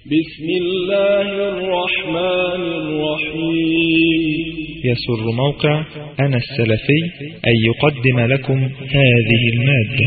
بسم الله الرحمن الرحيم يسر موقع أنا السلفي أن يقدم لكم هذه المادة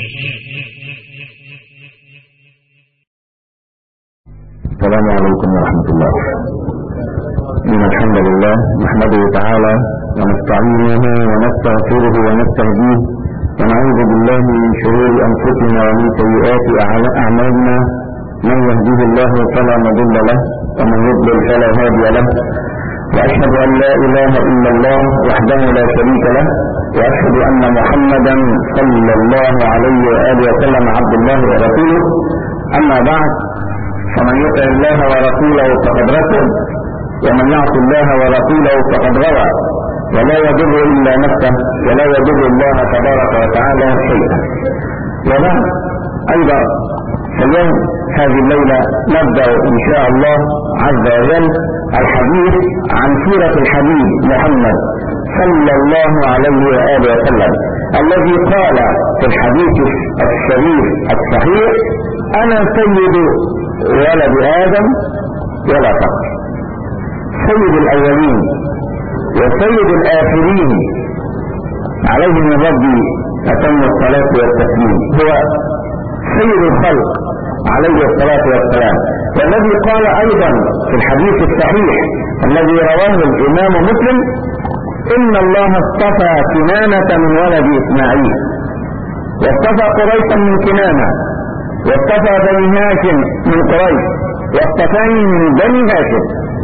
السلام عليكم ورحمة الله إن الحمد لله نحمده تعالى ونستعينه ونستغفره ونستهديه ونعوذ بالله من شرور أنفسنا ومن سيئات أعمالنا من يهديه الله فلا مضل له ومن يضلل فلا هادي له وأشهد أن لا إله إلا الله وحده لا شريك له وأشهد أن محمدا صلى الله عليه وآله وسلم عبد الله ورسوله أما بعد فمن يطع الله ورسوله فقد رسل ومن يعص الله ورسوله فقد غوى ولا يضر الا نفسه ولا يضر الله تبارك وتعالى شيئا وبعد ايضا فاليوم هذه الليله نبدا ان شاء الله عز وجل الحديث عن سيره الحبيب محمد صلى الله عليه واله وسلم الذي قال في الحديث الشريف الصحيح انا سيد ولد آدم ولا فقر سيد الأولين وسيد الآخرين عليه من ربي أتم الصلاة والتسليم هو سيد الخلق عليه الصلاة والسلام والذي قال أيضا في الحديث الصحيح الذي رواه الإمام مسلم إن الله اصطفى كنانة من ولد إسماعيل واصطفى قريشا من كنانة واصطفى بني هاشم من قريش واصطفاني من بني هاشم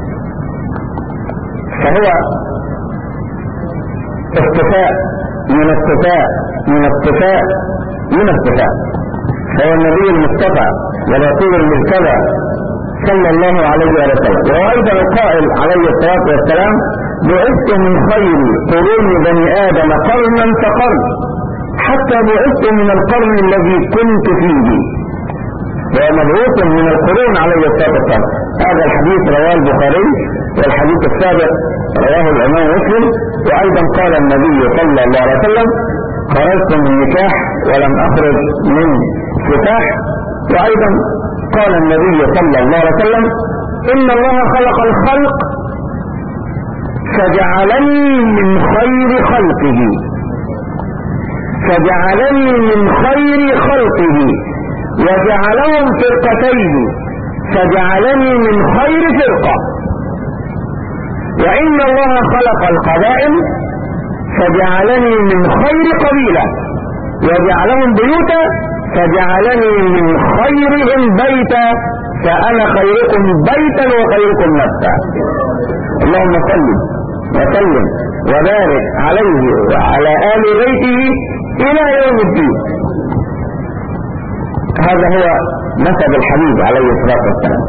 فهو اصطفاء من اصطفاء من اصطفاء من اصطفاء فهو النبي المصطفى والرسول المرتضى صلى الله عليه وسلم وهو ايضا القائل عليه الصلاه والسلام بعثت من خير قرون بني ادم قرنا فقرن حتى بعثت من القرن الذي كنت فيه وهو مبعوث من القرون عليه الصلاه والسلام هذا الحديث رواه البخاري والحديث السابق رواه الامام مسلم وايضا قال النبي صلى الله عليه وسلم خرجت من نكاح ولم اخرج من فتاح وايضا قال النبي صلى الله عليه وسلم ان الله خلق الخلق فجعلني من خير خلقه فجعلني من خير خلقه وجعلهم فرقتين فجعلني من خير فرقة وإن الله خلق القبائل فجعلني من خير قبيلة وجعلهم بيوتا فجعلني من خيرهم بيتا فأنا خيركم بيتا وخيركم نفسا اللهم صل وسلم وبارك عليه وعلى آل بيته إلى يوم الدين هذا هو نسب الحبيب عليه الصلاة والسلام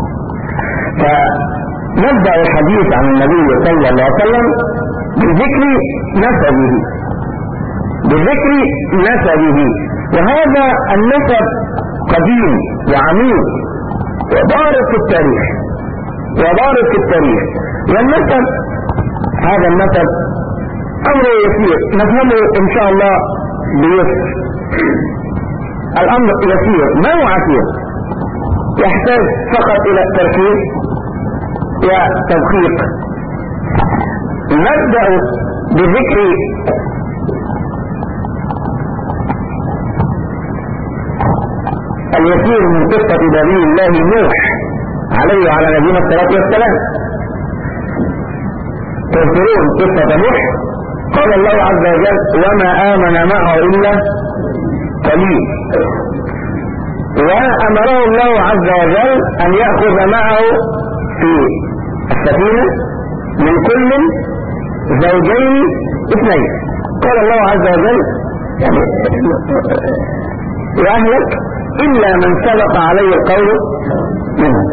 فنبدأ الحديث عن النبي صلى الله عليه وسلم بذكر نسبه بذكر نسبه وهذا النسب قديم وعميق وضارب في التاريخ وضارب في التاريخ والنسب هذا النسب أمر يسير نفهمه إن شاء الله بيسر الامر يسير ما هو عسير يحتاج فقط الى التركيز وتدقيق نبدا بذكر اليسير من قصة نبي الله نوح عليه وعلى نبينا الصلاة والسلام تذكرون قصة نوح قال الله عز وجل وما آمن معه إلا قليل وأمره الله عز وجل أن يأخذ معه في السفينة من كل زوجين اثنين قال الله عز وجل وأهلك إلا من سبق عليه القول منهم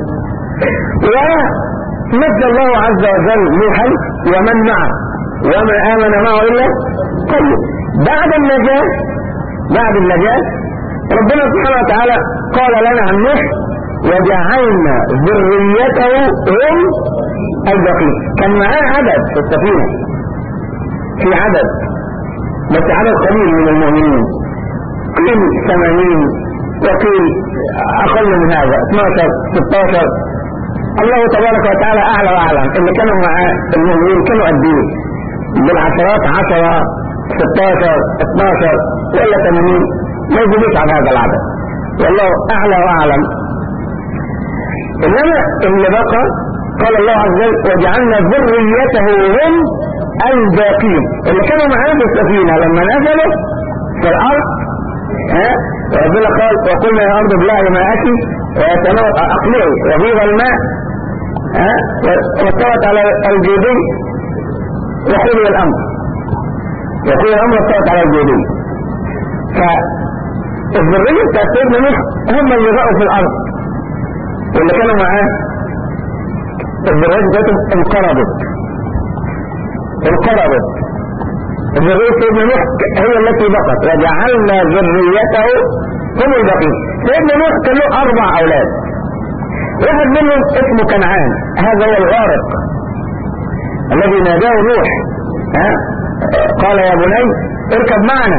ومد الله عز وجل نوحا ومن معه وما آمن معه إلا قليل بعد النجاة بعد النجاة ربنا سبحانه وتعالى قال لنا عن نوح وجعلنا ذريته هم البقية كان معاه عدد في السفينة في عدد بس عدد قليل من المؤمنين قيل 80 وقيل أقل من هذا 12 16 الله تبارك وتعالى اعلى واعلم اللي كانوا معاه المؤمنين كانوا قد ايه بالعشرات 10 16 12 ولا 80 ما يزيدوش عن هذا العدد والله اعلى واعلم انما اللي بقى قال الله عز وجل وجعلنا ذريته هم الباقين اللي كانوا معاه في السفينه لما نزلوا في الارض ها ربنا قال وقلنا يا ارض ابلعي ماءك اقلعي وغيظ الماء ها واستوت على الجودي وقضي الامر يقول الامر استوت على الجودي فالذريه بتاعت سيدنا نوح هم اللي بقوا في الارض واللي كانوا معاه الذريات بتاعتهم انقرضت انقرضت ذرية سيدنا نوح هي التي بقت وجعلنا ذريته هم الباقين سيدنا نوح كان له اربع اولاد واحد منهم اسمه كنعان هذا هو الغارق الذي ناداه نوح ها قال يا بني اركب معنا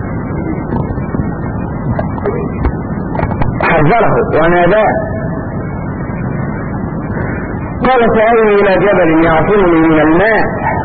حذره وناداه قال سألني إلى جبل يعصمني من الماء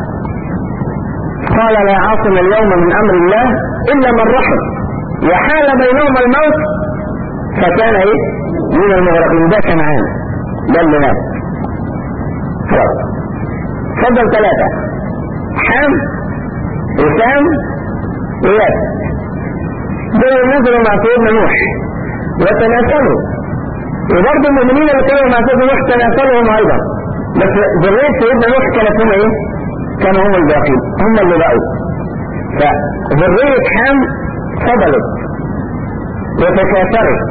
قال لا عاصم اليوم من أمر الله إلا من رحم وحال بينهما الموت فكان إيه من المغرقين ده كنعان ده اللي مات خلاص فضل ثلاثة حام وسام وياس دول نزلوا مع سيدنا نوح وتناسلوا وبرضه المؤمنين اللي كانوا مع سيدنا نوح تناسلهم ايضا بس ذرية سيدنا نوح كانت هم ايه؟ كانوا هم الباقين هم اللي بقوا فذرية حام فضلت وتكاثرت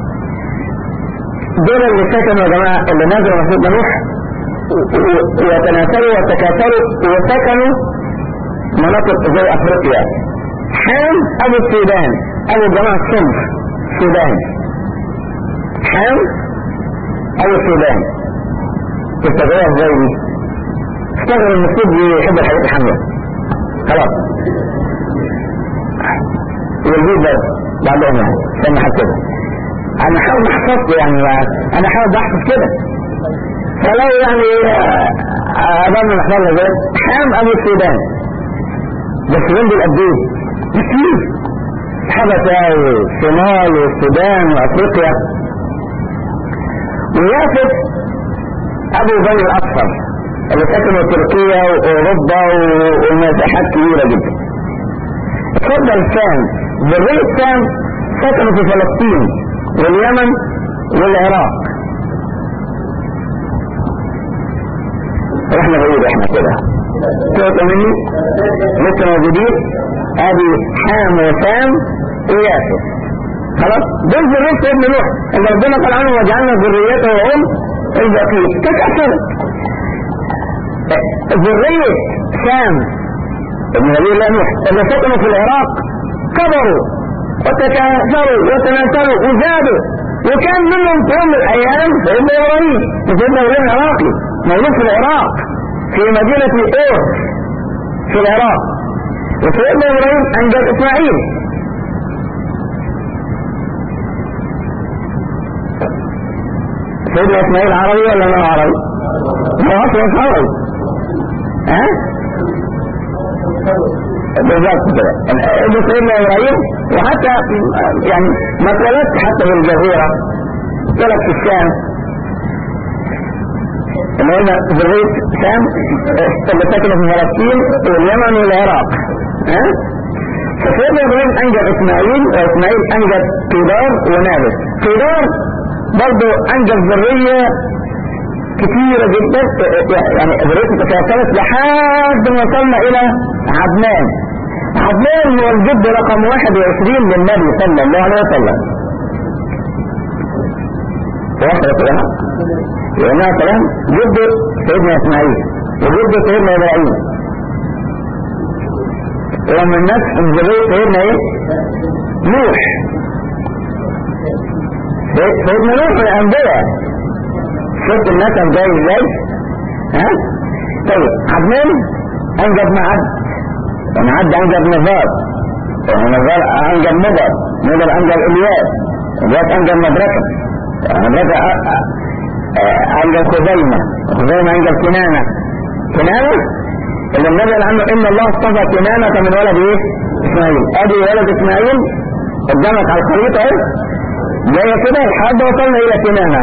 دول اللي سكنوا يا جماعة اللي نزلوا مع سيدنا نوح وتناسلوا وتكاثروا وسكنوا مناطق زي افريقيا حام ابو السودان ابو جماعة الصنف السودان حام ابو السودان تستغلها ازاي دي استغل المفروض يحب الحاجات الحامية خلاص والبيت برضه بعدهم يعني استنى حد كده انا حاول احفظه يعني انا حاول احفظ كده فلو يعني اظن محفظها ازاي حام ابو السودان بس وين دول قد ايه؟ كتير حبشة والصومال والسودان وافريقيا ويافت ابو بني الاصفر اللي سكنوا تركيا واوروبا ومساحات كبيره جدا اتفضل سام ذرية سام سكنوا في فلسطين واليمن والعراق احنا بعيد احنا كده توقع مني لسه موجودين ادي حام وسام وياسر خلاص دول ذرية ابن نوح اللي ربنا قال عنه وجعلنا ذريته وهم الباقين تكاثرت ذرية سام ابن نبي الله نوح اللي سكنوا في العراق كبروا وتكاثروا وتناسلوا وزادوا وكان منهم في يوم من الايام سيدنا ابراهيم سيدنا ابراهيم العراقي مولود في العراق في مدينة اور في العراق وسيدنا ابراهيم انجب اسماعيل سيدنا اسماعيل عربي ولا ما عربي؟ ما هو اصلا عربي ها؟ بالظبط كده ابن سيدنا ابراهيم وحتى يعني ما اتولدت حتى في الجزيره اتولد في الشام اللي هم ذرية شام اللي سكنوا في فلسطين واليمن والعراق ها؟ فسيدنا ابراهيم انجب اسماعيل واسماعيل انجب قيدار ونابل قيدار برضه انجب ذرية كثيرة جدا يعني ذريته تكاثرت لحد ما وصلنا الى عدنان عدنان هو الجد رقم 21 للنبي صلى الله عليه وسلم واحدة كلام لأنها كلام جد سيدنا إسماعيل وجد سيدنا إبراهيم ومن الناس من ذرية سيدنا إيه؟ نوح سيدنا نوح من الأنبياء شفت النسب جاي ازاي؟ ها؟ طيب عدنان أنجب معد ومعد أنجب نزار ونزار أنجب مضر مضر أنجب إلياس إلياس أنجب مدركة مدركة انجب خزيمة خزيمة انجب كنانة كنانة اللي النبي قال عنه ان الله اصطفى كنانة من ولد ايه اسماعيل ادي ولد اسماعيل قدامك على الخريطة اهي جاية كده لحد وصلنا الى كنانة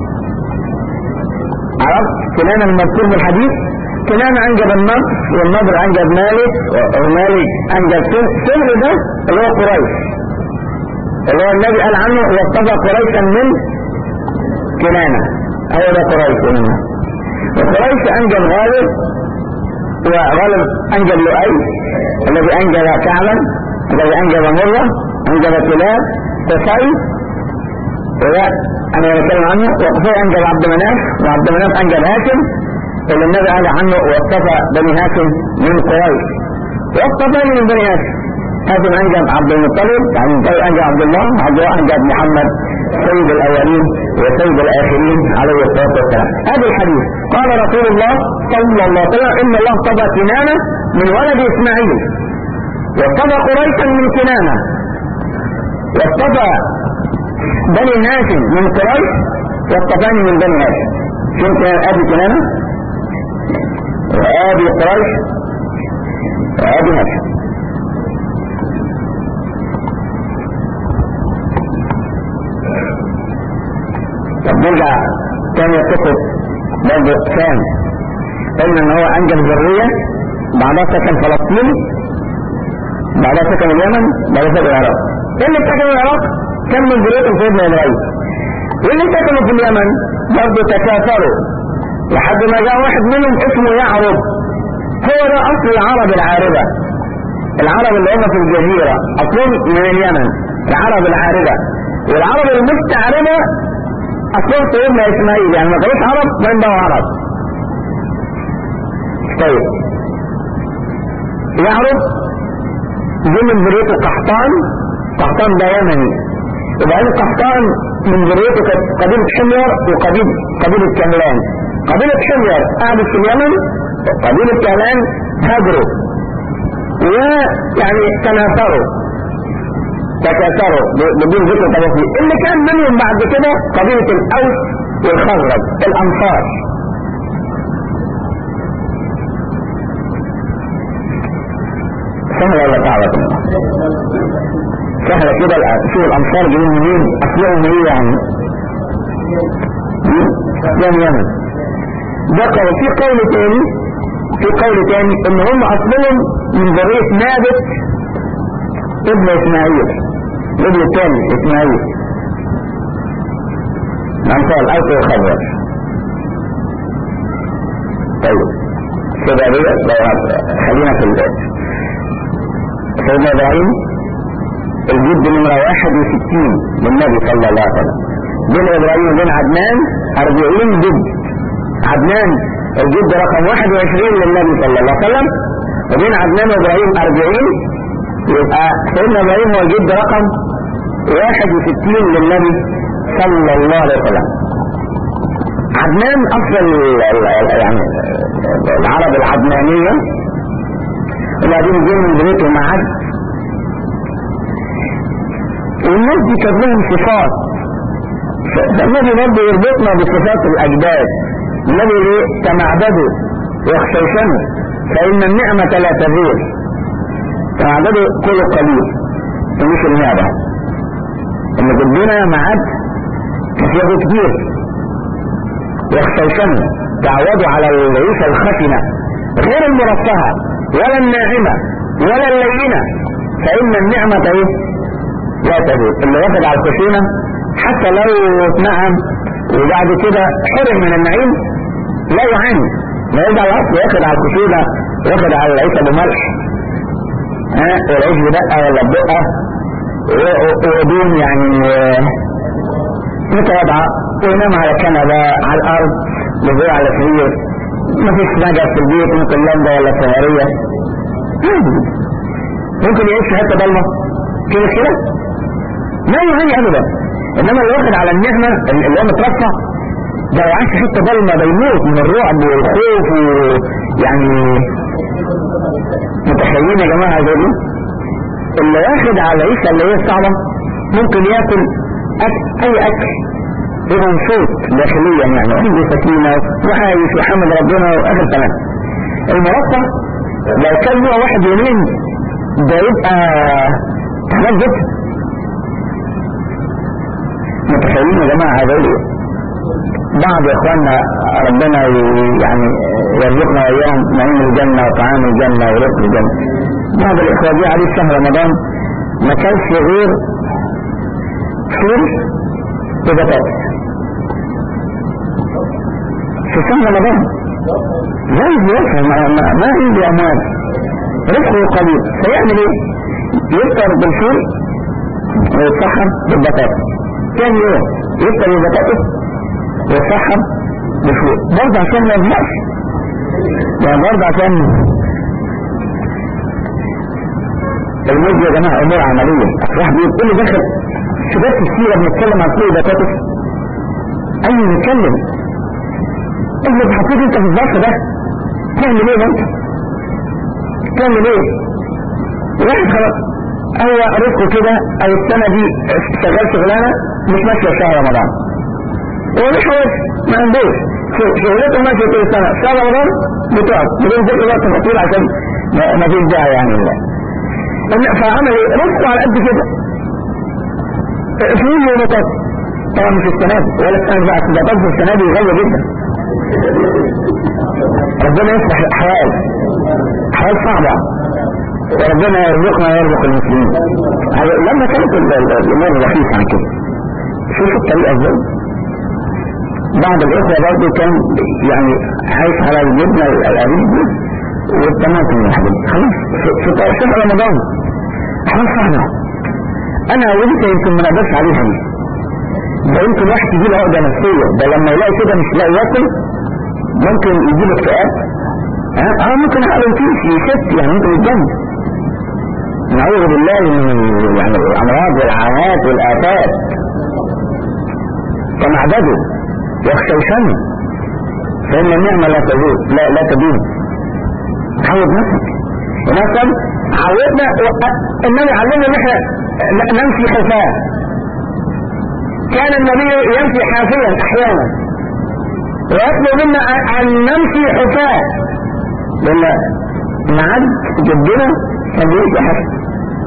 عرفت كنانة المذكور في الحديث كنانة انجب النصر والنضر انجب مالك ومالك انجب سر ده اللي هو قريش اللي هو النبي قال عنه واصطفى قريشا من كنانة هو ده قريش منه وقريش انجب غالب وغالب انجب لؤي الذي انجب كعبا الذي انجب مرة انجب كلاب قصي وده انا بتكلم عنه وقصي انجب عبد مناف وعبد مناف انجب هاشم اللي النبي قال عنه واصطفى بني هاشم من قريش واصطفاني من بني هاشم هاشم انجب عبد المطلب يعني المطلب انجب عبد الله عبد الله انجب محمد سيد الاولين وسيد الاخرين عليه الصلاه والسلام هذا الحديث قال رسول الله صلى الله عليه وسلم ان الله اصطفى كنانه من ولد اسماعيل واصطفى قريشا من كنانه واصطفى بني هاشم من قريش واصطفاني من بني هاشم شفت ابي كنانه وابي قريش وابي هاشم طب نرجع تاني قصة برضه سام قلنا ان هو انجب ذرية بعدها سكن فلسطين بعدها سكن اليمن بعدها سكن العراق ايه اللي سكن العراق كان من ذرية سيدنا ابراهيم واللي سكنوا في اليمن برضه تكاثروا لحد ما جاء واحد منهم اسمه يعرب هو ده اصل العرب العاربة العرب اللي هم في الجزيرة اصلهم من اليمن العرب العاربة والعرب المستعربة اصلهم سيدنا اسماعيل يعني ما كانوش عرب من بقوا عرب طيب يعرب دي من ذريته قحطان قحطان ده يمني وبعدين قحطان من ذريته كانت قبيلة حمير وقبيلة قبيلة كهلان قبيلة حمير قعدت في اليمن قبيلة كهلان هاجروا ويعني تناثروا تكاثروا بدون ذكر تفاصيل اللي كان منهم بعد كده قبيلة الأوس والخزرج الأنصار سهلة ولا صعبة سهلة كده شوف الأنصار جايين منين أصلهم إيه يعني يعني يمن ده قول في قول تاني في قول تاني ان هم اصلهم من ذرية نابت ابن اسماعيل الابن الثاني اسماعيل الانصار الاوس والخزرج طيب كده دي خلينا في البيت سيدنا ابراهيم الجد نمرة واحد وستين للنبي صلى الله عليه وسلم بين ابراهيم وبين عدنان اربعين جد عدنان الجد رقم واحد وعشرين للنبي صلى الله عليه وسلم وبين عدنان وابراهيم اربعين يبقى سيدنا ابراهيم هو الجد رقم واحد وستين للنبي صلى الله عليه وسلم عدنان اصل يعني العرب العدنانية وبعدين جه من بنيتهم عد والناس دي كانت لهم صفات فالنبي برضه يربطنا بصفات الاجداد النبي ايه تمعبدوا واخشوشنوا فان النعمة لا تزول تمعبدوا كل قليل مش المعبد اللي قدنا معاد كثير كتير واخشوشنوا تعودوا على العيشة الخشنة غير المرفهة ولا الناعمة ولا اللينة فإن النعمة ايه لا تزول اللي واخد على الخشونة حتى لو اتنعم وبعد كده حرم من النعيم لا يعاني ما يرجع الاصل ياخد على الخشونة ياخد على العيش ابو ملح ها والعيش بدقة ولا بدقة وهدوم يعني متواضعة وينام على كنبة على الأرض بزوع على سرير مفيش نجف في البيت ممكن لمبة ولا سهرية ممكن يعيش في حتة ضلمة كده كده لا يعاني أبدا إنما اللي واخد على النعمة اللي هو مترفع ده يعيش في حتة ضلمة ده يموت من الرعب والخوف ويعني متخيلين يا جماعة دول اللي واخد على العيشة اللي هي الصعبة ممكن ياكل أكل أي أكل يبقى مبسوط داخليا يعني عنده سكينة وعايش وحمد ربنا وآخر كلام المرفه لو كان هو واحد يومين ده يبقى تعبان جدا متخيلين يا جماعة هذا ايه بعض اخواننا ربنا يعني يرزقنا واياهم نعيم الجنة وطعام الجنة ورزق الجنة بعض الاخوة دي عليه شهر رمضان ما كانش غير فول وبطاطس في شهر رمضان زي يفهم ما, ما, ما عنده اموال رزقه قليل فيعمل ايه يفطر بالفول ويتسحر بالبطاطس ثاني يوم يفطر بالبطاطس ويتسحر بالفول برضه عشان ما يزهقش يعني برضه عشان الموز يا جماعه امور عمليه واحد بيقول لي دخل شباب السيره بنتكلم عن فول وبطاطس اي نتكلم اللي بحطيت انت في الظرف ده تعمل ايه انت تعمل ايه واحد خلاص هو رزقه كده او السنة دي شغال شغلانة مش ماشية شهر رمضان هو مش عارف ما عندوش شغلته ماشية طول السنة شهر رمضان بتقعد بدون ذكر وقت مطول عشان ما فيش داعي يعني الله فعمل ايه رزقه على قد كده فلوس ومطاط طبعا مش السنة دي ولا السنة بعد ده السنة دي غالية جدا ربنا يصلح الاحوال احوال صعبة وربنا يرزقنا ويرزق المسلمين لما كانت الامور رخيصة عن كده شوف الطريقة ازاي بعض الاخوة برضه كان يعني عايش على الجبنة القريب والطماطم والحاجات خلاص في شهر رمضان احوال صعبة انا وانت يمكن ما نقدرش عليها دي ده يمكن واحد يجي له عقده نفسيه ده لما يلاقي كده مش لاقي ياكل ممكن يجي له اكتئاب اه ممكن عقله يطيش يشت يعني ممكن يتجنن نعوذ بالله من يعني الامراض والعانات والافات كمعدده يخشوشن فان النعمه لا تزول لا لا تدوم عود نفسك مثلا عودنا النبي علمنا ان احنا نمشي حفاه كان النبي يمشي حافيا احيانا ويطلب منا ان نمشي حفاة لان معد جدنا كان بيمشي حافي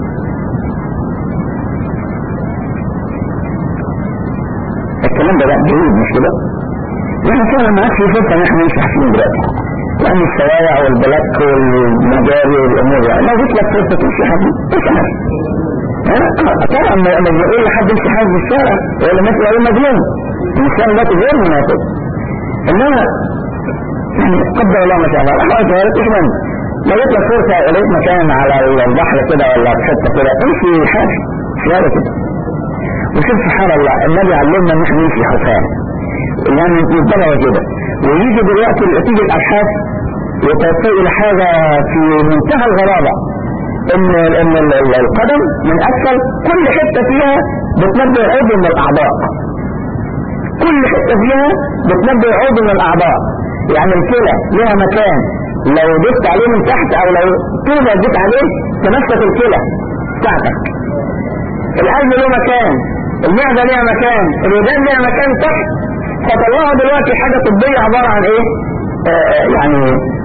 الكلام ده بقى جديد مش كده يعني فعلا ما عادش فرصه ان احنا نمشي حافيين دلوقتي لان الشوارع والبلاك والمجاري والامور يعني لو جيت لك فرصه تمشي حافي تمشي حافي طبعا لما بيقول لحد يمشي حافي في الشارع ولا مثل اي مجنون الانسان ده غير مناسب انما يعني قدر الله ما شاء الله الاحوال كذلك ايش من لو جيت لك فرصه لقيت مكان على البحر كده ولا في حته كده امشي حافي شويه كده وشوف سبحان الله النبي علمنا ان احنا نمشي حفاه يعني يتبلغ كده ويجي دلوقتي تيجي الابحاث وتوصل الى حاجه في منتهى الغرابه ان ان القدم من اسفل كل حته فيها بتنبه عضو من الاعضاء كل حته فيها بتنبه عضو من الاعضاء يعني الكلى لها مكان لو دست عليه من تحت او لو طوبه جيت عليه تمسك الكلى بتاعتك القلب له مكان المعده ليها مكان الودان ليها مكان تحت فطلعوا دلوقتي حاجه طبيه عباره عن ايه آه يعني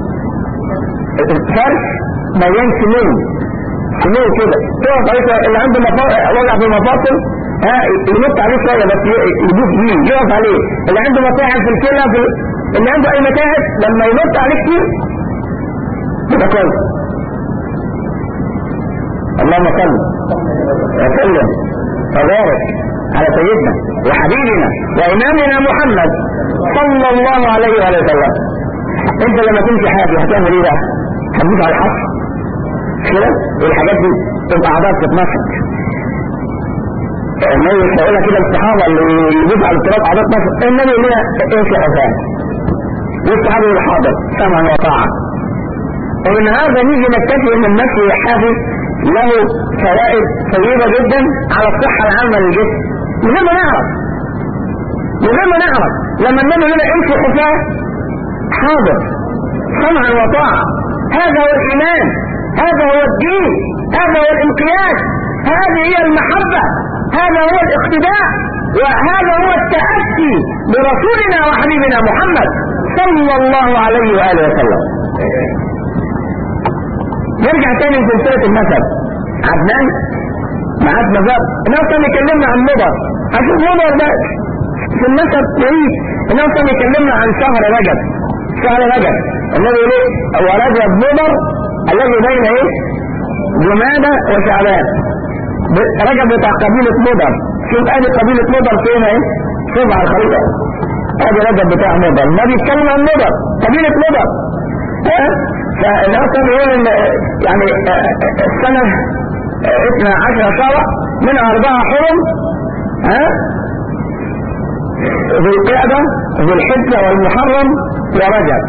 فرش مليان سمين سمين كده تقف عليه اللي عنده وجع في المفاصل ها ينط عليه شويه بس يدوس بيه يقف عليه اللي عنده متاعب في الكلى في اللي عنده اي متاعب لما ينط عليه كتير يبقى كويس اللهم صل وسلم وبارك على سيدنا وحبيبنا وإمامنا محمد صلى الله عليه وآله وسلم انت لما تمشي حاجة هتعمل ايه بقى هتدوس على الحصر كده والحاجات دي تبقى اعضاء تتنشط النبي مش هيقول لك كده الصحابه اللي يدوس على التراب اعضاء تتنشط النبي يقول لنا امشي حسان والصحابي يقول حاضر سمعا وطاعه ومن هذا نيجي نكتشف ان المشي الحافي له فوائد طيبة جدا على الصحة العامة للجسم من غير ما نعرف من غير ما نعرف لما النبي هنا امشي حفاة حاضر سمعا وطاعة هذا هو الإيمان هذا هو الدين هذا هو الانقياد هذه هي المحبة هذا هو الاقتداء وهذا هو التأسي برسولنا وحبيبنا محمد صلى الله عليه وآله وسلم نرجع تاني لسلسلة النسب عدنان معاد مذاب الناس كانوا يكلمنا عن مضر هشوف مضر ده في النسب كويس الناس كانوا يكلمنا عن شهر رجب شهر رجب النبي يقول ايه ورجب مضر الذي بين ايه جمادة وشعبان رجب بتاع قبيلة مضر شوف ادي قبيلة مضر فين ايه شوف على الخريطة ادي رجب بتاع مضر ما بيتكلم عن مضر قبيلة مضر ها فالناس بيقول ان يعني السنة اثنى عشر شهر من اربعة حرم ها ذي القعدة ذي الحجة والمحرم ورجب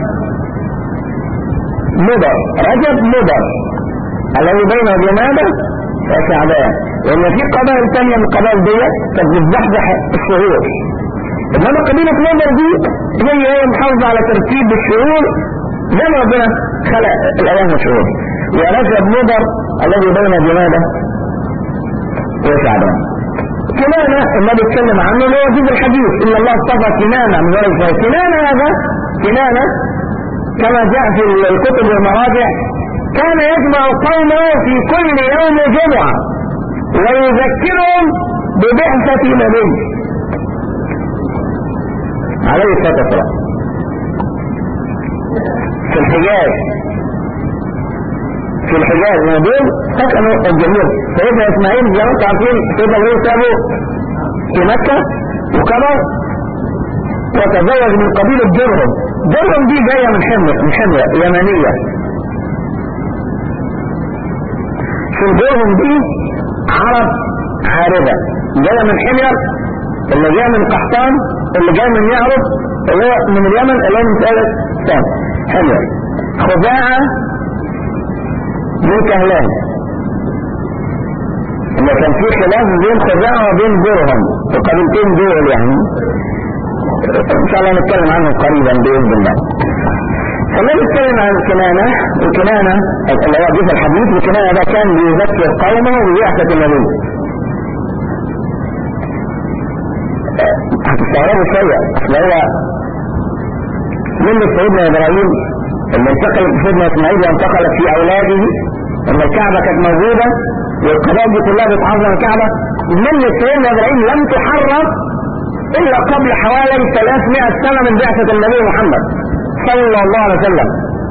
مضر رجب مضر الذي بين جمادة وشعبان لان في قبائل ثانيه من القبائل دي كانت بتزحزح الشهور انما قبيله مضر دي هي هي محافظه على ترتيب الشهور زي ما ربنا خلق الايام والشهور ورجب مضر الذي بين جمادة وشعبان كنانة النبي اتكلم عنه اللي هو جزء الحديث ان الله اصطفى كنانة من ذلك كنانة هذا كنانة كما جاء في الكتب والمراجع كان يجمع قومه في كل يوم جمعة ويذكرهم ببعثة نبي عليه الصلاة والسلام في الحجاز في الحجاز من دول سكنوا الجميع سيدنا اسماعيل زي ما انتم عارفين سيدنا ابراهيم سابه في مكة وكبر وتزوج من قبيلة جرهم جرهم دي جاية من حمر من حمر يمنية في جرهم دي عرب عاربة جاية من حمير اللي جاي من قحطان اللي جاي من يعرب اللي هو من اليمن اللي هو من ثالث سنة حمير خزاعة من كهلان اللي كان في خلاف بين خزاعة وبين جرهم القبيلتين دول يعني ان شاء الله نتكلم عنه قريبا باذن الله فالنبي بيتكلم عن كنانة وكنانة اللي هو جزء الحديث وكنانة ده كان بيذكر قومه ببعثة النبي هتستغربوا شوية اصل هو من سيدنا ابراهيم اللي انتقلت سيدنا اسماعيل وانتقلت في اولاده ان الكعبة كانت موجودة والقبائل دي كلها بتعظم الكعبة من سيدنا ابراهيم لم تحرف الا قبل حوالي 300 سنة من بعثة النبي محمد صلى الله عليه وسلم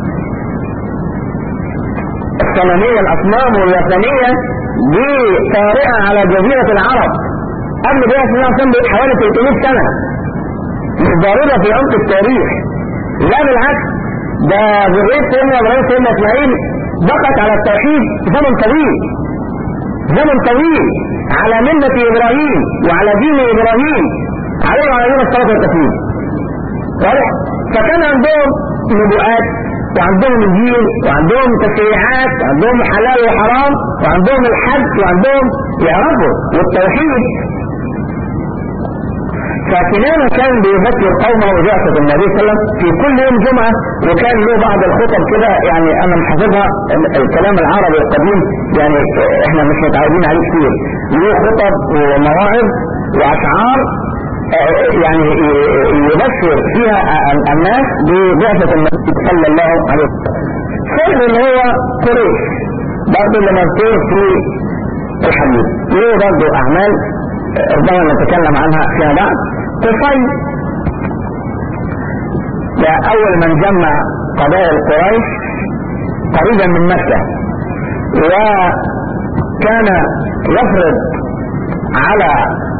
الصنمية الاصنام والوثنية دي طارئة على جزيرة العرب قبل بعثة النبي صلى الله حوالي 300 سنة مش ضرورة في عمق التاريخ لا بالعكس ده ذرية سيدنا ابراهيم سيدنا اسماعيل بقت على التوحيد زمن طويل زمن طويل على ملة ابراهيم وعلى دين ابراهيم عليه وعلى دين الصلاة والتسليم واضح فكان عندهم نبوءات وعندهم الدين وعندهم تشريعات وعندهم حلال وحرام وعندهم الحج وعندهم يعرفوا والتوحيد فكنانة كان بيذكر قومه ببعثة النبي صلى الله عليه وسلم في كل يوم جمعة وكان له بعض الخطب كده يعني انا محافظها الكلام العربي القديم يعني احنا مش متعودين عليه كتير له خطب ومواعظ واشعار يعني يبشر فيها الناس ببعثة النبي صلى الله عليه وسلم سر اللي هو قريش برضه اللي مذكور في الحديث له برضه اعمال ربما نتكلم عنها فيما بعد قصي ده اول من جمع قبائل قريش قريبا من مكة وكان يفرض على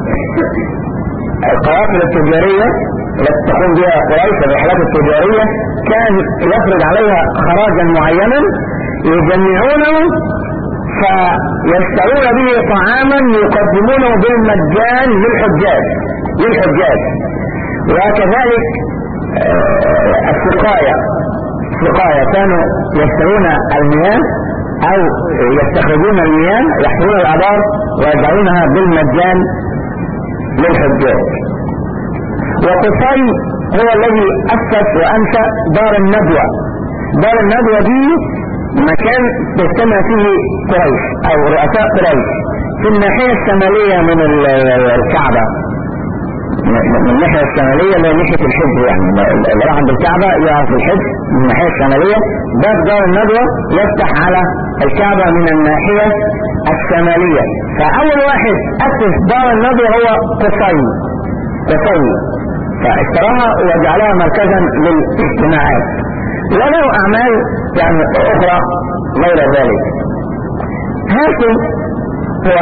القوافل التجارية التي تقوم بها قريش الرحلات التجارية كان يفرض عليها خراجا معينا يجمعونه فيشترون به طعاما يقدمونه بالمجان للحجاج للحجاج وكذلك السقاية السقاية كانوا يشترون المياه او يستخرجون المياه يحفرون الابار ويضعونها بالمجان للحجاج وقصي هو الذي اسس وانشا دار الندوة دار الندوة دي مكان تجتمع فيه قريش او رؤساء قريش في الناحية الشمالية من الكعبة من الناحية الشمالية اللي هي ناحية الحج يعني اللي راح عند الكعبة يقف الحج من الناحية الشمالية باب دار الندوة يفتح على الكعبة من الناحية الشمالية فأول واحد أسس دار الندوة هو قصي قصي فاشتراها وجعلها مركزا للاجتماعات وله أعمال يعني أخرى غير ذلك هاشم هو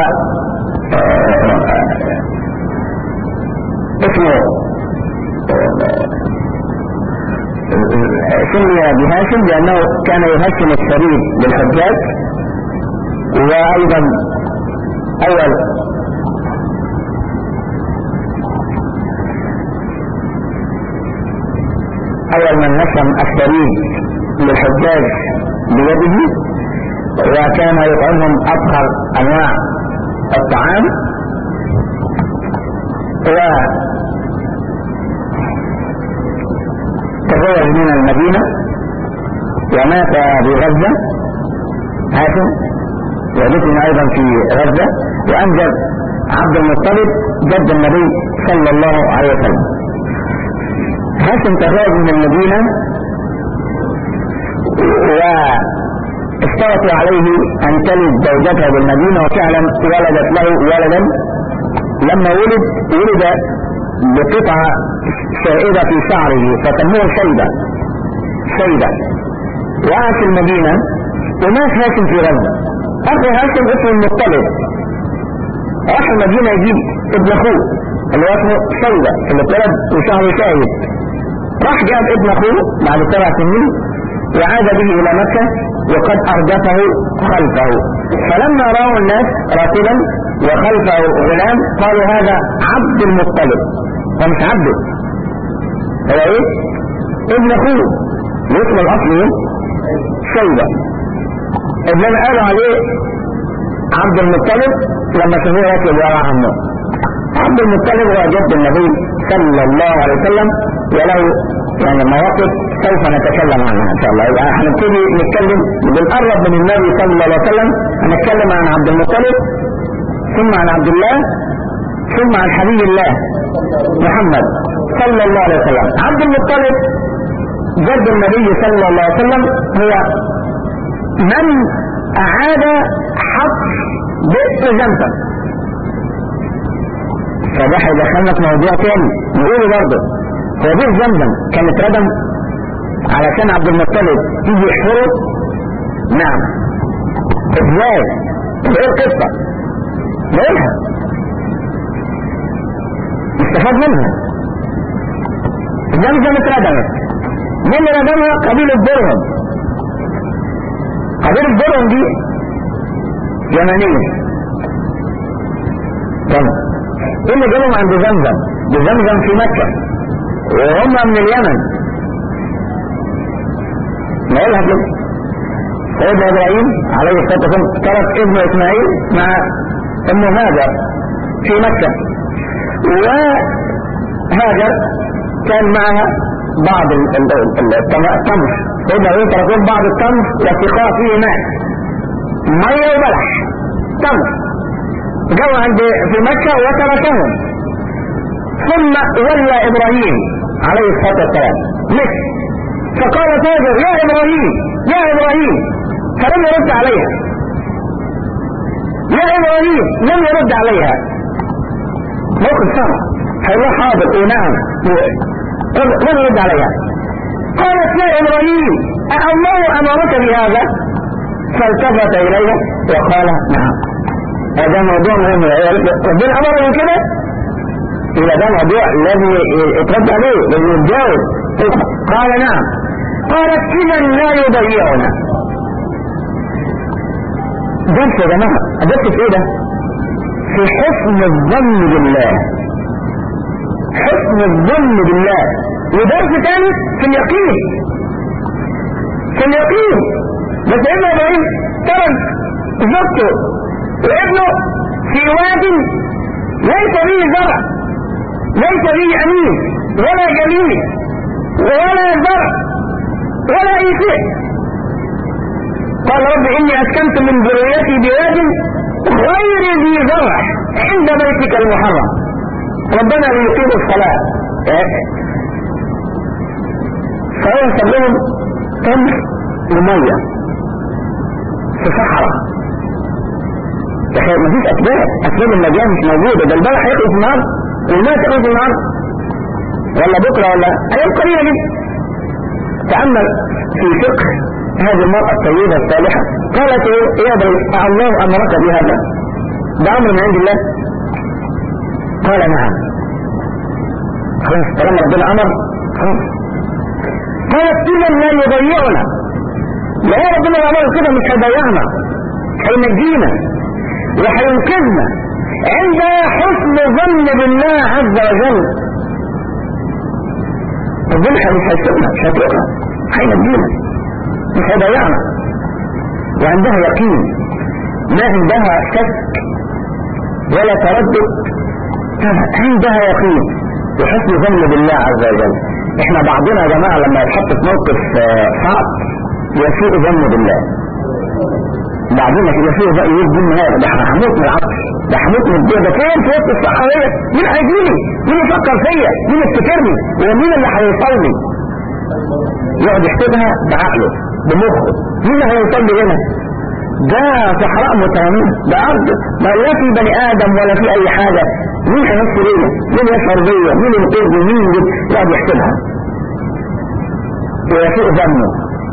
اسمه سمي بهاشم لأنه كان يهشم السرير للحجاج وأيضا أول أول من نشم السرير للحجاج بيده وكان يطعمهم أطهر أنواع الطعام و تزوج من المدينة ومات بغزة هاشم ودفن أيضا في غزة وأنجب عبد المطلب جد النبي صلى الله عليه وسلم هاشم تزوج من المدينة واشترطوا عليه أن تلد زوجته بالمدينة وفعلا ولدت له ولدا لما ولد ولد بقطعة شائدة في شعره فسموه شيبة شيبة وقع في المدينة ومات هاشم في غزة أخو هاشم اسمه المطلب راح المدينة يجيب ابن أخوه اللي هو اسمه شيبة اللي اتولد وشهره شاهد راح جاب ابن أخوه بعد سبع سنين وعاد به إلى مكة وقد أردفه خلفه فلما رأوا الناس راكبا وخلفه غلام قالوا هذا عبد المطلب ومش عبده هو ايه ابن اخوه الاسم الاصلي شيبة انما قالوا عليه عبد المطلب لما شافوه راكب ورا عمه عبد المطلب هو جد النبي صلى الله عليه وسلم وله يعني مواقف سوف نتكلم عنها ان شاء الله يبقى هنبتدي نتكلم بنقرب من النبي صلى الله عليه وسلم هنتكلم عن عبد المطلب ثم عن عبد الله ثم عن حبيب الله محمد صلى الله عليه وسلم عبد المطلب جد النبي صلى الله عليه وسلم هو من أعاد حق بئس زمزم فده هيدخلنا في موضوع تاني نقوله برضه هو بئس زمزم كان اتردم علشان عبد المطلب يجي يحفره نعم ازاي ايه القصه نقولها استفاد منها زمزم اتردمت مين اللي ردمها قبيلة درهم قبيلة درهم دي يمنية تمام ايه اللي جابهم عند زمزم دي زمزم في مكة وهم من اليمن نقولها كده سيدنا ابراهيم عليه الصلاه والسلام ترك ابنه اسماعيل مع ام هاجر في مكه وهاجر كان معها بعض التمر سيدنا ابراهيم ترك لهم بعض التمر وسقاء فيه ماء ميه وبلح تمر جاءوا عند في مكه وتركهم ثم ولى ابراهيم عليه الصلاه والسلام مصر فقال تاجر يا ابراهيم يا ابراهيم فلم يرد عليها يا ابراهيم لم يرد عليها موقف صعب هيقول حاضر ونعم لم يرد عليها قالت يا ابراهيم الله امرك بهذا فالتفت اليها وقال نعم هذا موضوع مهم ربنا امر من كده يبقى ده موضوع لازم يترد عليه لازم يتجاوب قال نعم قالت اذا لا يضيعنا درس يا جماعه درس في ايه ده في حسن الظن بالله حسن الظن بالله ودرس تاني في اليقين في اليقين بس ابن ابراهيم ترك زوجته وابنه في واد ليس فيه زرع ليس فيه امين ولا جميل ولا زرع ولا اي شيء قال رب اني اسكنت من ذريتي بواد غير ذي زرع عند بيتك المحرم ربنا ليقيموا الصلاة فهو ساب لهم تمر ومية في صحراء تخيل مفيش أسباب أسباب النجاة مش موجودة ده البلح هيخلص النهار والماء تخلص النهار ولا بكرة ولا أيام قليلة جدا تأمل في فقه هذه المرأة الطيبة الصالحة قالت يا بني الله أمرك بهذا ده أمر من عند الله قال نعم خلاص طالما ربنا أمر خلاص قالت إذا لا يضيعنا لا ربنا أمر كده مش هيضيعنا هينجينا وهينقذنا عند حسن ظن بالله عز وجل ربنا مش هيسيبنا مش هيتركنا هينجينا مش هيضيعنا وعندها يقين ما عندها شك ولا تردد عندها يقين وحسن ظن بالله عز وجل احنا بعضنا يا جماعة لما يتحط في موقف صعب يسيء ظن بالله بعضنا كده يسيء ظن يقول دي النهاية ده احنا هموت من العطش ده هموت من الجوع ده فين في وسط الصحراوية مين هيجيني مين يفكر فيا مين يفتكرني ومين اللي هيوصلني يقعد يحسبها بعقله بمخه مين اللي هيوصل لي هنا ده صحراء مترامية ده أرض ما لا في بني آدم ولا في أي حاجة مين هيحس بيا مين يشعر بيا مين ينقذني مين يقعد يحسبها ويسيء ظنه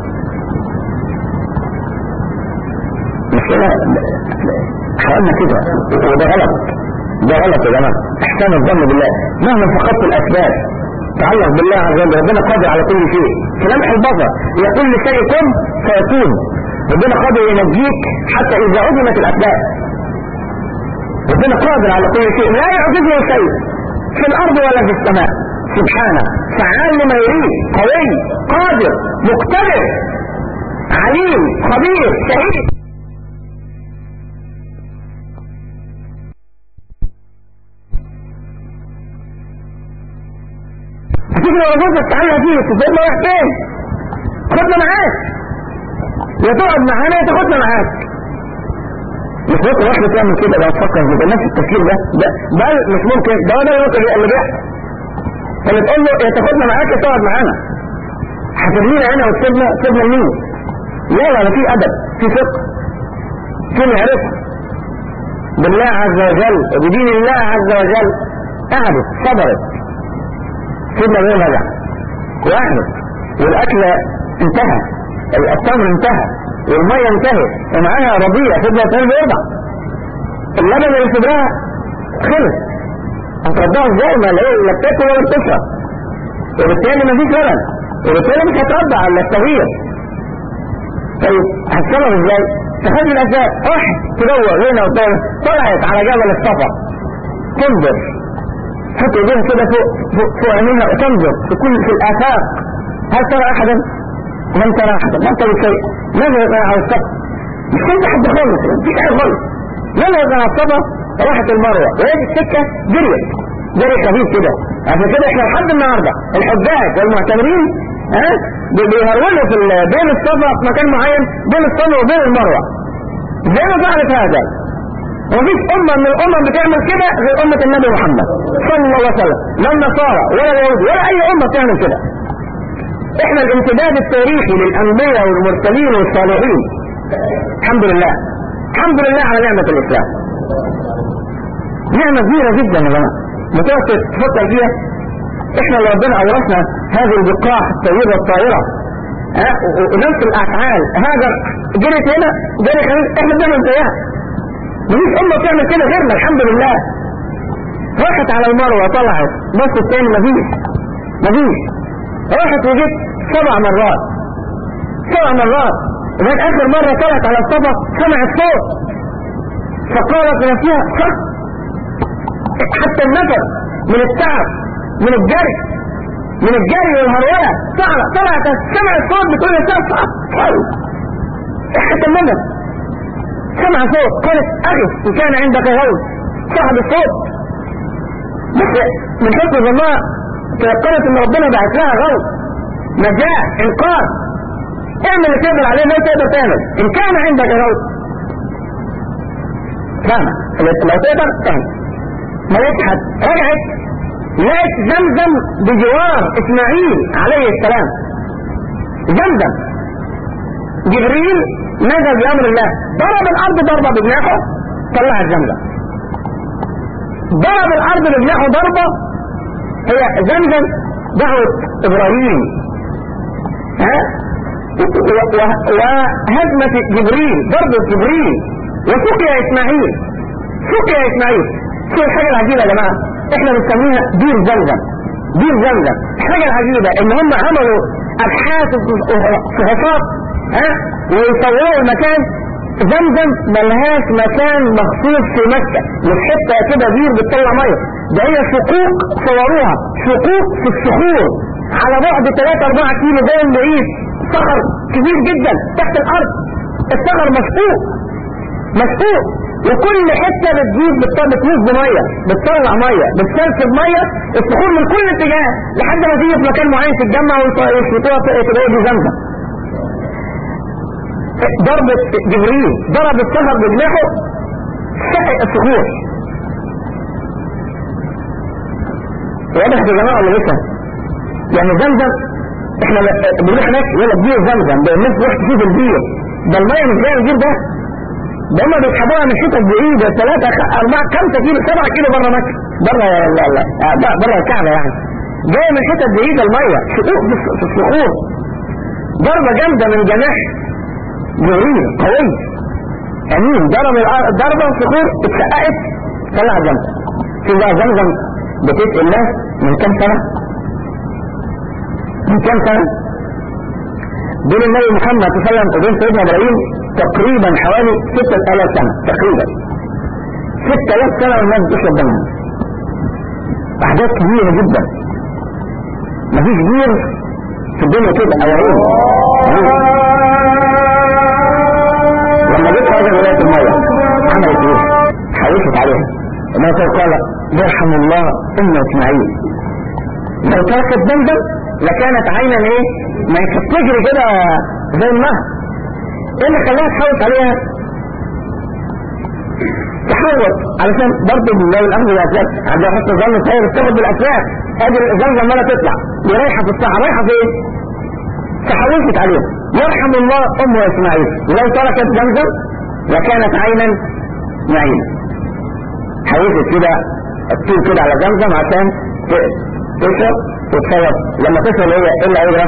مش كده حاولنا كده وده غلط ده غلط يا جماعة احسان الظن بالله مهما فقدت الأسباب تعلق بالله عز وجل ربنا قادر على كل شيء في لمح البصر يقول لشيء كن فيكون ربنا قادر ينجيك حتى إذا عدمت الأسباب ربنا قادر على كل شيء لا يعجزه شيء في الأرض ولا في السماء سبحانه فعال لما يريد قوي قادر مقتدر عليم خبير شهيد هتيجي لو وظيفة تعالى فيه تفضل رايح فين خدنا معاك يا تقعد معانا يا تاخدنا معاك مش ممكن واحدة تعمل كده لو تفكر في نفس التفكير ده ده بل مش ممكن ده ده الوقت اللي بيحصل فاللي تقول له يا تاخدنا معاك يا تقعد معانا هترمينا هنا وتسيبنا تسيبنا لمين؟ لا لا في ادب في فقه في معرفة بالله عز وجل وبدين الله عز وجل قعدت صبرت سيدنا ابراهيم رجع واحمد والاكل انتهى التمر انتهى والميه انتهت ومعاها رضيع سيدنا ابراهيم بيرضع اللبن اللي في صدرها خلص هترضعها ازاي ما لا بتاكل ولا بتشرب وبالتالي مفيش ولد وبالتالي مش هترضع الا الصغير طيب هتصرف ازاي؟ تخلي الاسباب راحت تدور هنا وتدور طلعت على جبل الصفا تنظر حط ايديها كده فوق فوق, فوق عينيها وتنظر في كل في الافاق هل ترى احدا؟ لم ترى احدا لم ترى شيء ماذا يقع على الصفا؟ مش كنت حد خالص مفيش حاجه خالص ماذا يقع على الصفا؟ راحت المروه وهي السكه جريت جري خفيف كده عشان كده احنا لحد النهارده الحجاج والمعتمرين ها بيهرولوا في بين الصفا في مكان معين بين الصفا وبين المروه زي ما فعلت هذا ومفيش أمة من الأمم بتعمل كده غير أمة النبي محمد صلى الله عليه وسلم لا النصارى ولا اليهود ولا أي أمة بتعمل كده احنا الامتداد التاريخي للأنبياء والمرسلين والصالحين الحمد لله الحمد لله على نعمة الإسلام نعمة كبيرة جدا يا جماعة متوسط تفكر فيها احنا اللي ربنا أورثنا هذه البقاع الطيبة الطاهرة ها ونفس الأفعال هذا جرت هنا جرت هنا احنا بنعمل زيها مفيش أمة بتعمل كده غيرنا الحمد لله راحت على المروة طلعت بص التاني مفيش مفيش راحت وجت سبع مرات سبع مرات وبعد آخر مرة طلعت على الصفا سمعت صوت فقالت لنفسها صح حتى النفر من التعب من الجري من الجري والهرولة طلعت طلعت سمعت صوت بتقول لنفسها صح حتى النفر سمع صوت قالت أغف إن كان عندك غوث صاحب الصوت بس من حكم الله تيقنت ان ربنا بعت لها غوث نجاة انقاذ اعمل اللي تقدر عليه ما تقدر تعمل ان كان عندك غوث فاهمة لو تقدر تعمل ملكها رجعت لقت زمزم بجوار اسماعيل عليه السلام زمزم جبريل نزل بأمر الله ضرب الأرض ضربة بجناحه طلع الزمزم ضرب الأرض بجناحه ضربة هي زمزم دعوة إبراهيم ها وهزمة جبريل ضربة جبريل وسقي إسماعيل سقي إسماعيل شو الحاجة العجيبة يا جماعة احنا بنسميها دير زمزم دير زمزم الحاجة العجيبة ان هم عملوا ابحاث وفحوصات ها ويصوروا المكان زمزم ملهاش مكان مخصوص في مكة مش حتة كده بير بتطلع مية ده هي شقوق صوروها شقوق في الصخور على بعد 3 4 كيلو باين بعيد صخر كبير جدا تحت الارض الصخر مشقوق مشقوق وكل حته بتجيب بتفوز بميه بتطلع ميه بتسلسل ميه الصخور من كل اتجاه لحد ما تيجي في مكان معين تتجمع ويشفطوها تبقى دي زمزم ضربة جبريل ضرب الصخر بجناحه سحق الصخور واضح يا جماعه ولا لسه؟ يعني زمزم احنا بنروح هناك يقول لك بير زمزم ده الناس تروح تشوف البير ده الميه مش زي البير ده ده هم بيسحبوها من حتت بعيدة ثلاثة أربعة خمسة كيلو سبعة كيلو بره مكة بره لا لا بره الكعبة يعني جاية من حتت بعيدة المية شقوق في الصخور ضربة جامدة من جناح جبريل قوي أمين ضرب ضربة الصخور اتشققت طلع زمزم شوف بقى زمزم بتسقي الناس من كام سنة؟ من كام سنة؟ بين النبي محمد صلى الله عليه وسلم وبين سيدنا ابراهيم تقريبا حوالي 6000 سنة تقريبا 6000 سنة والناس بتشرب دمها احداث كبيرة جدا مفيش بير في الدنيا كده اوعين لما جيت هذا ولاية المية عملت ايه؟ حوشت عليها ما قال يرحم الله ام اسماعيل لو تركت دمدم لكانت عينا ايه ما كانت تجري كده زي النهر ايه اللي خلاها تحوط عليها تحوط علشان برضه بالله الاخذ بالاسباب عندها حتى ظن خير تاخد بالاسباب ادي الزمزم عماله تطلع دي رايحه في الصحراء رايحه فين؟ تحوشت عليها يرحم الله ام اسماعيل ولو تركت زمزم لكانت عينا معينه حوشت كده تطير كده على زمزم عشان تشرب وتصوت لما تشرب هي ايه اللي هيجرى؟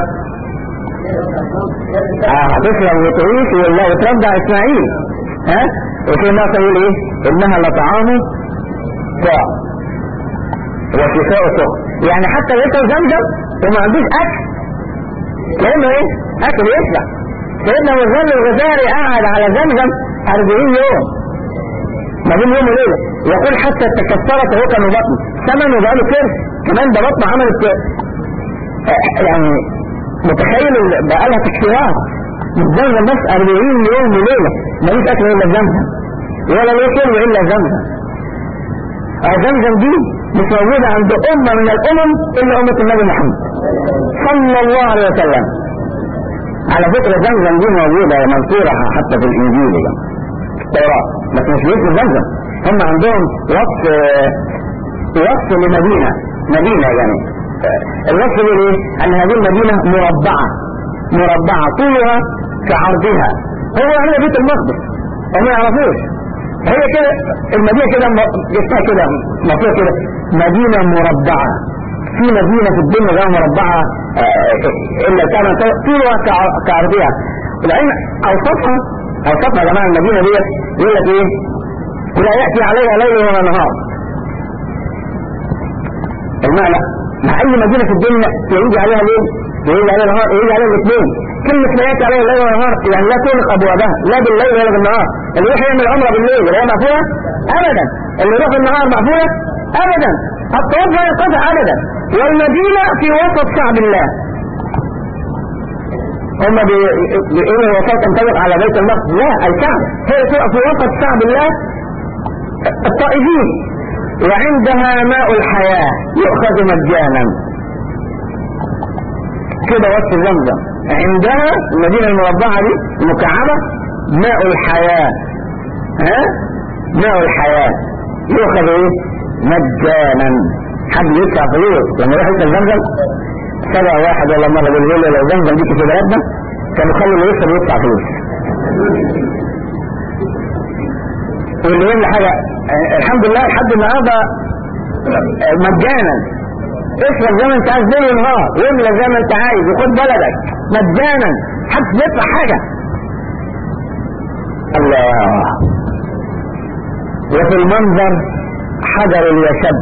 اه هتشرب وتعيش وترضع اسماعيل ها وفي ما تقول ايه انها لطعام طاع وشفاء سخن يعني حتى ياكل زمزم وما عندوش اكل كانه ايه اكل يشبع سيدنا مزل الغزاري قعد على زمزم 40 يوم ما بين يوم وليله يقول حتى تكسرت هو كان بطن ثمن وبقاله كرش كمان ده بطن عملت يعني متخيل بقى لها تكسيرات متزوجة بس 40 يوم وليلة ماليش أكل إلا زمزم ولا ليه كلمة إلا زمزم زمزم دي مش موجودة عند أمة من الأمم إلا أمة النبي محمد صلى الله عليه وسلم على فكرة زمزم دي موجودة منصورة حتى في الإنجيل ده التوراة بس مش بيسموا زمزم هم عندهم وصف وصف لمدينة مدينة يعني الوصف بيقول ايه ان هذه المدينة مربعة مربعة طولها كعرضها هو هنا بيت المقدس وما يعرفوش هي كده المدينة كده جبتها كده مفروض كده مدينة مربعة في مدينة في الدنيا غير مربعة الا كانت طولها كعرضها العين اوصفها اوصفها يا جماعة المدينة ديت يقول لك ايه لا يأتي عليها ليل ولا نهار المعنى مع اي مدينة في الدنيا يجي عليها ليل ويجي عليها نهار ويجي عليها الاثنين كلمة لا يأتي عليها ليل ونهار يعني لا تغلق ابوابها لا بالليل ولا بالنهار اللي يروح يعمل عمره بالليل وهي مقفولة ابدا اللي يروح بالنهار مقفولة ابدا الطواف لا ينقطع ابدا والمدينة في وسط شعب الله هم بيقولوا الوسط تنطبق على بيت المقدس لا الكعبة هي تقف في وسط شعب الله الطائفين وعندها ماء الحياة يؤخذ مجانا كده وسط زمزم عندها المدينة المربعة دي المكعبة ماء الحياة ها ماء الحياة يؤخذ ايه مجانا حد يدفع فلوس لما يروح يشرب زمزم سبع واحد ولا مرة بيقول له لو زمزم دي في بلدنا كانوا خلوا اللي يشرب يدفع فلوس واللي يقول لي حاجة آه، الحمد لله لحد النهارده آه، مجانا اشرب زي ما انت عايز ليل ونهار واملى زي ما انت عايز وخد بلدك مجانا محدش بيدفع حاجة الله وفي المنظر حجر يشد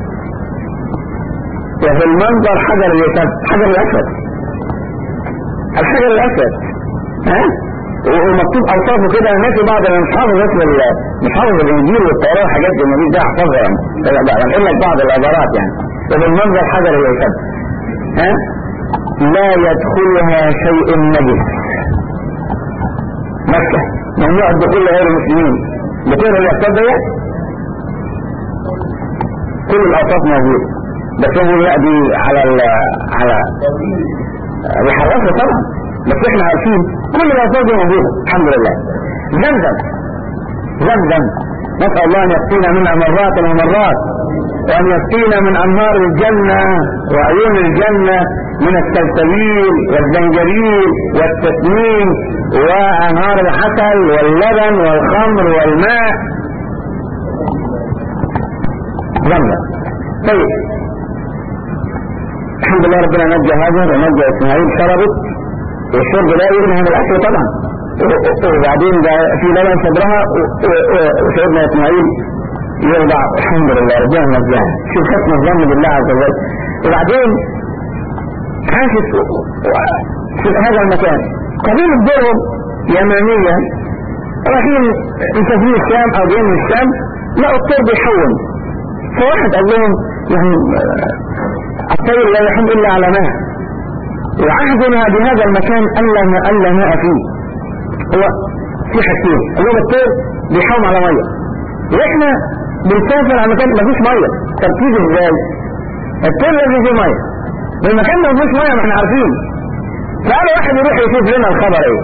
وفي المنظر حجر يشد حجر الاسود الحجر الاسود ها ومكتوب اوصافه كده ماشي بعض انا مش حافظ اسم ال- مش حافظ الانجيل والتوراه والحاجات دي ماليش دعوه احفظها يعني بنقل لك بعض العبارات يعني وفي المنظر حجر يشد ها لا يدخلها شيء نجس مكة ممنوع الدخول لغير المسلمين بكل الاعتاد ديت كل الاوصاف موجوده بس هو يأتي على ال على بيحرفوا طبعا بس احنا عارفين كل الاوصاف دي موجوده الحمد لله زمزم زمزم نسأل الله أن يسقينا منها مرات ومرات وأن يسقينا من أنهار الجنة وعيون الجنة من السلسبيل والزنجبيل والتسنيم وأنهار العسل واللبن والخمر والماء زمزم طيب الحمد لله ربنا نجى هاجر ونجى اسماعيل شربت والشرب لا يغني عن الاكل طبعا وبعدين ده في لبن صدرها وسيدنا اسماعيل يرضع الحمد لله ربنا نجاها شوف حسن الظن بالله عز وجل وبعدين عاشت في هذا المكان قبيل الدرهم يمانية رايحين مسافرين الشام او جايين من الشام لقوا الطير بيحول فواحد قال لهم يعني الطير لا يحل الا على ماء وعهدنا بهذا المكان الا ما الا ماء فيه هو في حاجتين اللي هو الطير بيحوم على ميه واحنا بنسافر على مكان ما فيش ميه تركيز ازاي الطير لازم فيه ميه والمكان ما فيهوش ميه ما احنا عارفين فقال واحد يروح يشوف لنا الخبر ايه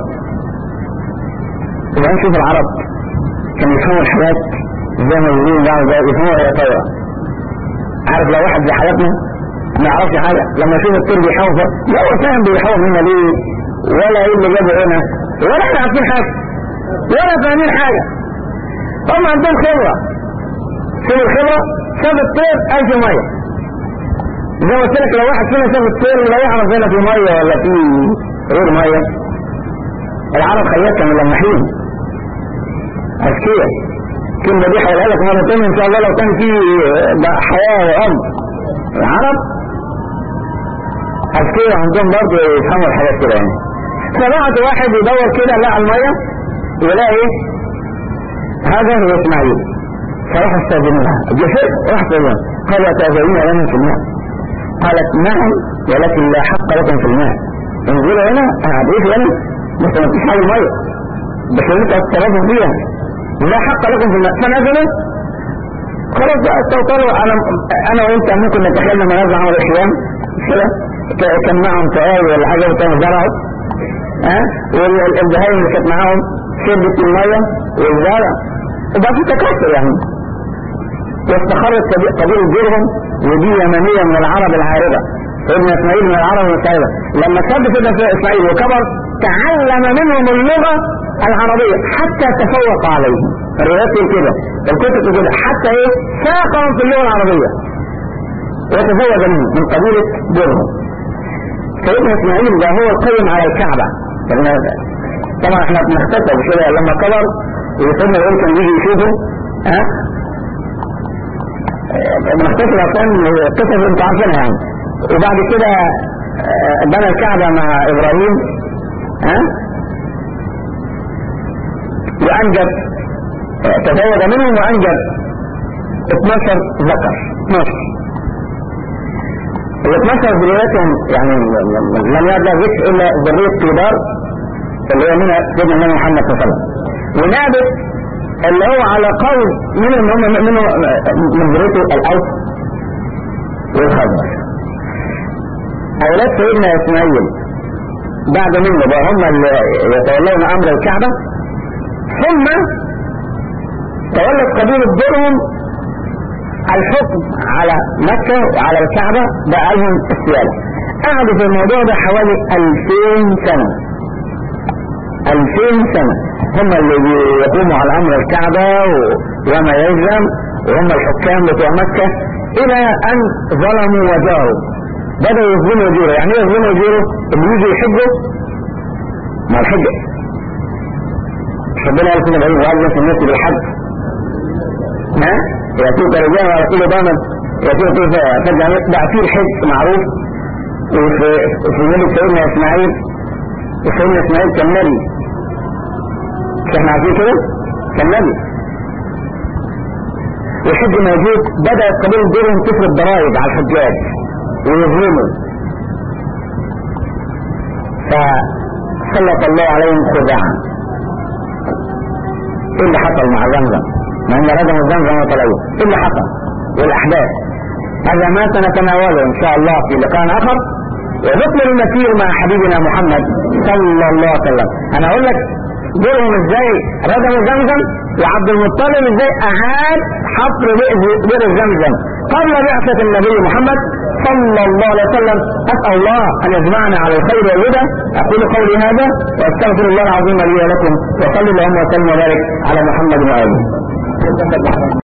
يبقى نشوف العرب كان يفهموا الحاجات زي ما يقولون بعض يفهموا هي طايره عارف لو واحد زي حالتنا ما يعرفش حاجه لما يشوف الطير بيحاول لا هو فاهم بيحاول هنا ليه ولا ايه اللي جابه هنا ولا احنا عارفين حاجه ولا فاهمين حاجه هم عندهم خبره شوف الخبره شاف الطير ألف ميه زي ما قلت لك لو واحد فينا شاف الطير لا يعرف هنا في ميه ولا في غير ميه العرب خيات كانوا لماحين اذكياء كلمة دي هقولها لك مرة تانية ان شاء الله لو كان في حياة وأرض العرب اذكياء عندهم برضه يفهموا الحاجات كده يعني فبعد واحد يدور كده لقى المية ولا ايه هذا هو اسماعيل فراح استاذنها جفت راح استاذنها قال تأذين لنا في الماء قالت نعم ولكن لا حق لكم في الماء انزلوا هنا هعديك هنا بس ما فيش حاجة مية بس انت اتصرفوا فيها لا حق لكم في الماء فنزلوا خلاص بقى استوطنوا انا انا وانت ممكن نتخيل لما نرجع عمل الحيام كده كان معهم تقاوي ولا حاجه وكانوا زرعوا ها والبهايم اللي كانت معاهم شربت الميه والزرع وبقى في تكاثر يعني واستخرت قبيل جرهم ودي يمنيه من العرب العارضه ابن اسماعيل من العرب المساعدة لما كان كده في اسماعيل وكبر تعلم منهم اللغة العربية حتى تفوق عليهم الروايات كده الكتب كده حتى ايه ساقهم في اللغة العربية وتزوج منهم من قبيلة درهم سيدنا اسماعيل ده هو القيم على الكعبة طبعا احنا بنختلف كده لما كبر وسيدنا يقول كان يجي يشوفه ها بنختلف عشان قصص انت عارفينها يعني وبعد كده بنى الكعبة مع ابراهيم ها وانجب تزوج منهم وانجب 12 ذكر 12 ال 12 ذريتهم يعني لم يبلغ ذكر الا ذرية كبار اللي هو منها سيدنا النبي محمد صلى الله عليه وسلم ونابت اللي هو على قول منهم هم منه من ذريته الاوس والخزرج اولاد سيدنا اسماعيل بعد منه بقى هم اللي يتولون امر الكعبة ثم تولت قبيلة درهم الحكم على مكة وعلى الكعبة بقى لهم السيادة قعدوا في الموضوع ده حوالي 2000 سنة 2000 سنة هم اللي بيقوموا على أمر الكعبة وما يلزم وهم الحكام بتوع مكة إلى أن ظلموا وجاروا بدأوا يظلموا وجوره يعني ايه يظلموا وجوره اللي يجي يحجوا ما الحج ربنا قال كنا بعيد وعظم في الناس بالحج ها يأتوك رجال على كل ضامن يأتوك فجأة بقى فيه الحج معروف وفي في ملك سيدنا إسماعيل وسيدنا إسماعيل كان نبي مش احنا عارفين كده؟ كان نبي والحج موجود بدأ القبيل دورهم تفرض ضرائب على الحجاج ويظلموا فسلط الله عليهم خداعا ايه اللي حصل مع زمزم؟ ما ان ردم زمزم وطلعوه ايه اللي حصل؟ والاحداث هذا ما سنتناوله ان شاء الله في لقاء اخر ونكمل المسير مع حبيبنا محمد صلى الله عليه وسلم انا اقول لك دورهم ازاي ردموا زمزم وعبد المطلب ازاي اعاد حفر بئر زمزم قبل بعثة النبي محمد صلى الله عليه وسلم اسال الله ان يجمعنا على الخير والهدى اقول قولي هذا واستغفر الله العظيم لي ولكم وصلي اللهم وسلم وبارك على محمد واله